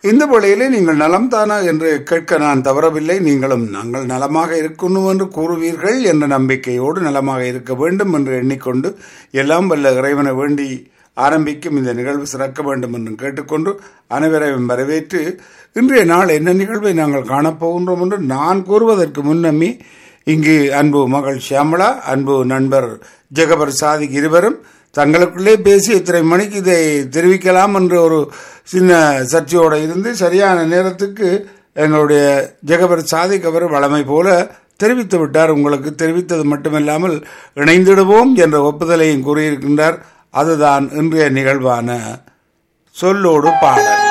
இந்த வேளையிலே நீங்கள் நலம் தானா என்று கேட்க நான் தவறவில்லை நீங்களும் நாங்கள் நலமாக இருக்கணும் என்று கூறுவீர்கள் என்ற நம்பிக்கையோடு நலமாக இருக்க வேண்டும் என்று எண்ணிக்கொண்டு எல்லாம் வல்ல இறைவனை வேண்டி ஆரம்பிக்கும் இந்த நிகழ்வு சிறக்க வேண்டும் என்று கேட்டுக்கொண்டு அனைவரையும் வரவேற்று இன்றைய நாள் என்ன நிகழ்வை நாங்கள் காணப்போகின்றோம் என்று நான் கூறுவதற்கு முன்னமே இங்கு அன்பு மகள் ஷியாமளா அன்பு நண்பர் ஜெகபர் சாதிக் இருவரும் தங்களுக்குள்ளே பேசி இத்தனை மணிக்கு இதை தெரிவிக்கலாம் என்ற ஒரு சின்ன சர்ச்சையோடு இருந்து சரியான நேரத்துக்கு எங்களுடைய ஜெகபர் சாதிக் அவர் வளமை போல தெரிவித்து விட்டார் உங்களுக்கு தெரிவித்தது மட்டுமில்லாமல் இணைந்திடுவோம் என்ற ஒப்புதலையும் கூறியிருக்கின்றார் அதுதான் இன்றைய நிகழ்வான சொல்லோடு பாடல்